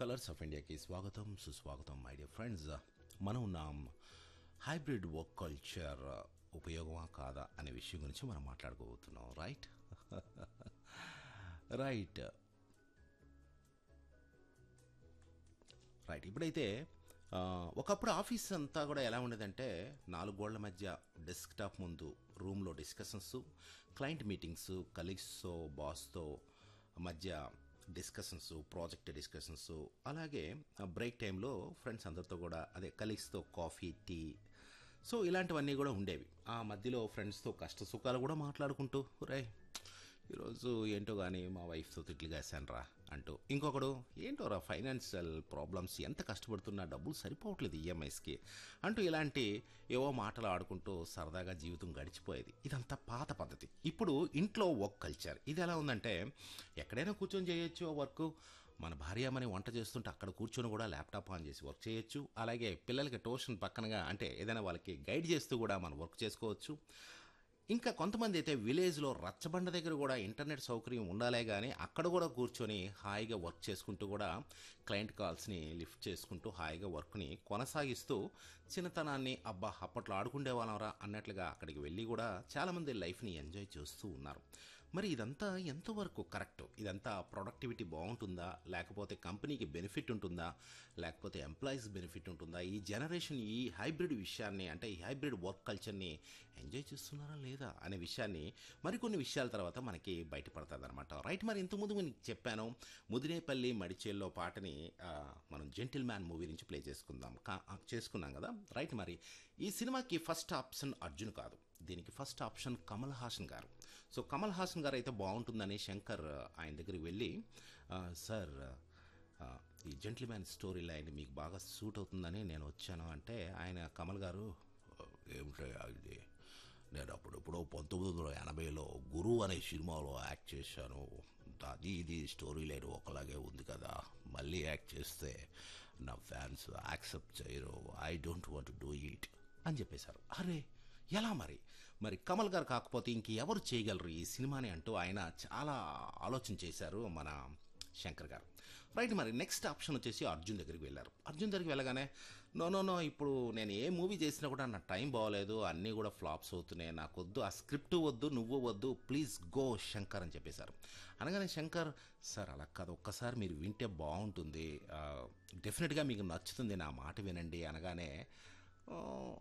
colours of ఇండియాకి స్వాగతం సుస్వాగతం మై డియర్ ఫ్రెండ్స్ మనం ఉన్నాం హైబ్రిడ్ వర్క్ కల్చర్ ఉపయోగమా కాదా అనే విషయం గురించి మనం మాట్లాడుకోబోతున్నాం రైట్ రైట్ రైట్ ఇప్పుడైతే ఆ, ఒకప్పుడు ఆఫీస్ అంతా కూడా ఎలా ఉండేదంటే నాలుగు గోళ్ల మధ్య డెస్క్టాప్ ముందు రూమ్లో డిస్కషన్స్ క్లయింట్ మీటింగ్స్ కలీగ్స్తో బాస్తో మధ్య డిస్కషన్స్ ప్రాజెక్ట్ డిస్కషన్స్ అలాగే బ్రేక్ టైంలో ఫ్రెండ్స్ అందరితో కూడా అదే కలీగ్స్తో కాఫీ టీ సో ఇలాంటివన్నీ కూడా ఉండేవి ఆ మధ్యలో ఫ్రెండ్స్తో కష్ట సుఖాలు కూడా మాట్లాడుకుంటూ రే ఈరోజు ఏంటో కానీ మా వైఫ్తో తిట్లు కాశానురా అంటూ ఇంకొకడు ఏంటో రా ఫైనాన్షియల్ ప్రాబ్లమ్స్ ఎంత కష్టపడుతున్నా డబ్బులు సరిపోవట్లేదు ఈఎంఐస్కి అంటూ ఇలాంటి ఏవో మాటలు ఆడుకుంటూ సరదాగా జీవితం గడిచిపోయేది ఇదంతా పాత పద్ధతి ఇప్పుడు ఇంట్లో వర్క్ కల్చర్ ఇది ఎలా ఉందంటే ఎక్కడైనా కూర్చొని చేయొచ్చు వర్క్ మన భార్యమని వంట చేస్తుంటే అక్కడ కూర్చొని కూడా ల్యాప్టాప్ ఆన్ చేసి వర్క్ చేయొచ్చు అలాగే పిల్లలకి ట్యూషన్ పక్కనగా అంటే ఏదైనా వాళ్ళకి గైడ్ చేస్తూ కూడా మనం వర్క్ చేసుకోవచ్చు ఇంకా కొంతమంది అయితే విలేజ్లో రచ్చబండ దగ్గర కూడా ఇంటర్నెట్ సౌకర్యం ఉండాలే కానీ అక్కడ కూడా కూర్చొని హాయిగా వర్క్ చేసుకుంటూ కూడా క్లయింట్ కాల్స్ని లిఫ్ట్ చేసుకుంటూ హాయిగా వర్క్ని కొనసాగిస్తూ చిన్నతనాన్ని అబ్బా అప్పట్లో ఆడుకుండే వాళ్ళంరా అన్నట్లుగా అక్కడికి వెళ్ళి కూడా చాలామంది లైఫ్ని ఎంజాయ్ చేస్తూ ఉన్నారు మరి ఇదంతా ఎంతవరకు కరెక్ట్ ఇదంతా ప్రొడక్టివిటీ బాగుంటుందా లేకపోతే కంపెనీకి బెనిఫిట్ ఉంటుందా లేకపోతే ఎంప్లాయీస్ బెనిఫిట్ ఉంటుందా ఈ జనరేషన్ ఈ హైబ్రిడ్ విషయాన్ని అంటే ఈ హైబ్రిడ్ వర్క్ కల్చర్ని ఎంజాయ్ చేస్తున్నారా లేదా అనే విషయాన్ని మరికొన్ని విషయాల తర్వాత మనకి బయటపడుతుంది అనమాట రైట్ మరి ఇంతకుముందు మీకు చెప్పాను ముదినేపల్లి మడిచేల్లో పాటని ఆ, మనం జెంటిల్ మ్యాన్ మూవీ నుంచి ప్లే చేసుకుందాం కా ఆ, చేసుకున్నాం కదా రైట్ మరి ఈ సినిమాకి ఫస్ట్ ఆప్షన్ అర్జున్ కాదు దీనికి ఫస్ట్ ఆప్షన్ కమల్ హాసన్ గారు సో కమల్ హాసన్ గారు అయితే బాగుంటుందని శంకర్ ఆయన దగ్గరికి వెళ్ళి ఆ, సార్ ఆ, ఈ జెంటిల్మ్యాన్ స్టోరీ లైన్ మీకు బాగా సూట్ అవుతుందని నేను వచ్చాను అంటే ఆయన కమల్ గారు ఏమిటయ్యా ఇది నేను అప్పుడు ఎప్పుడో పంతొమ్మిది వందల ఎనభైలో గురు అనే సినిమాలో యాక్ట్ చేశాను అది ఇది స్టోరీ లైన్ ఒకలాగే ఉంది కదా మళ్ళీ యాక్ట్ చేస్తే నా ఫ్యాన్స్ యాక్సెప్ట్ చేయరు I don't want do it అని చెప్పేశారు అరే ఎలా మరి మరి కమల్ గారు కాకపోతే ఇంకెవరు చేయగలరు ఈ సినిమాని అంటూ ఆయన చాలా ఆలోచన చేశారు మన శంకర్ గారు రైట్ మరి నెక్స్ట్ ఆప్షన్ వచ్చేసి అర్జున్ దగ్గరికి వెళ్ళారు అర్జున్ దగ్గరికి వెళ్ళగానే నో నో నో ఇప్పుడు నేను ఏ మూవీ చేసినా కూడా నా టైం బాగోలేదు అన్నీ కూడా ఫ్లాప్స్ అవుతున్నాయి నాకు వద్దు ఆ స్క్రిప్ట్ వద్దు నువ్వు వద్దు ప్లీజ్ గో శంకర్ అని చెప్పేశారు అనగానే శంకర్ సార్ అలా కాదు ఒక్కసారి మీరు వింటే బాగుంటుంది డెఫినెట్గా మీకు నచ్చుతుంది నా మాట వినండి అనగానే "ఆ,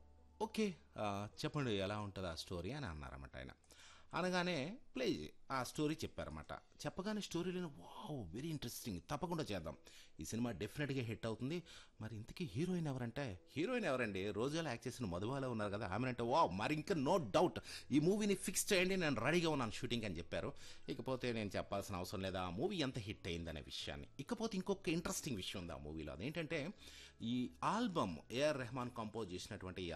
ఓకే ఆ, చెప్పండి ఎలా ఉంటుంది ఆ స్టోరీ అని అన్నారన్నమాట ఆయన అనగానే ప్లే చే- ఆ స్టోరీ చెప్పారన్నమాట చెప్పగానే స్టోరీలో వావ్ వెరీ ఇంట్రెస్టింగ్ తప్పకుండా చేద్దాం ఈ సినిమా డెఫినెట్గా హిట్ అవుతుంది మరి ఇంతకీ హీరోయిన్ ఎవరంటే హీరోయిన్ ఎవరండి రోజులో యాక్ట్ చేసిన మధుబాల ఉన్నారు కదా ఆమెనంటే వావ్ మరి ఇంకా నో డౌట్ ఈ మూవీని ఫిక్స్ చేయండి నేను రెడీగా ఉన్నాను షూటింగ్ అని చెప్పారు ఇకపోతే నేను చెప్పాల్సిన అవసరం లేదా ఆ మూవీ ఎంత హిట్ అయిందనే విషయాన్ని ఇకపోతే ఇంకొక ఇంట్రెస్టింగ్ విషయం ఉంది ఆ మూవీలో అదేంటంటే ఈ ఆల్బమ్ ఏఆర్ రెహమాన్ కంపోజ్ చేసినటువంటి ఈ